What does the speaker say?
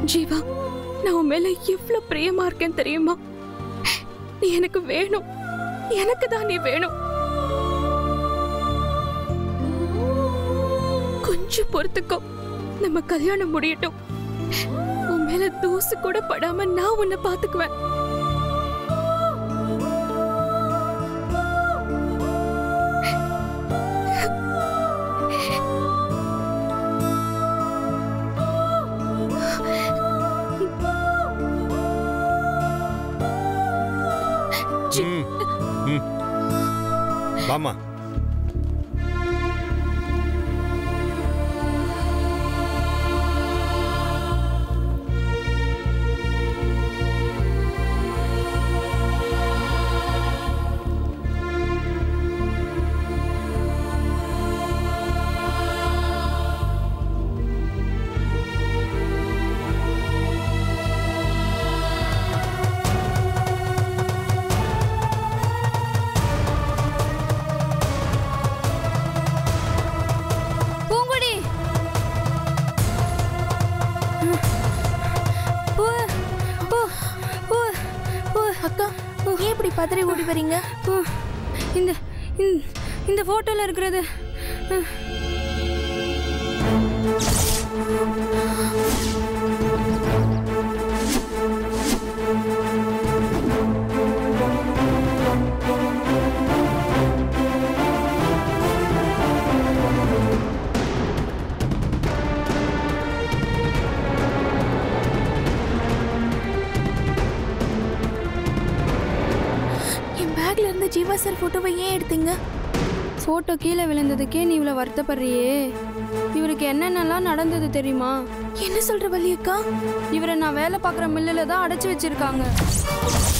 ஜீவா நான் உன் மேல எவ்வளவு பிரியமா இருக்கேன் தெரியுமா நீ எனக்கு வேணும் எனக்கு தான் நீ வேணும் கொஞ்சம் பொறுத்துக்கோ நம்ம கல்யாணம் முடியட்டும் உன் மேல தூசு கூட படாம நான் உன்னை பாத்துக்குவேன் ம் ம் வாமா பூங்குடி பூ பூ பூ பூ அக்கா ஏன் இப்படி பதறி ஓடி வரீங்க பூ இந்த இந்த- இந்த ஃபோட்டோவில் இருக்கிறது அஹ், என் பேக்ல இருந்த ஜீவா சார் போட்டோவை ஏன் எடுத்தீங்க ஃபோட்டோ கீழே விழுந்ததுக்கே நீ இவ்வளோ வருத்தப்படுறியே இவருக்கு என்னென்னலாம் நடந்தது தெரியுமா என்ன சொல்ற வள்ளி அக்கா இவரை நான் வேலை பார்க்குற மில்லில் தான் அடைச்சி வச்சிருக்காங்க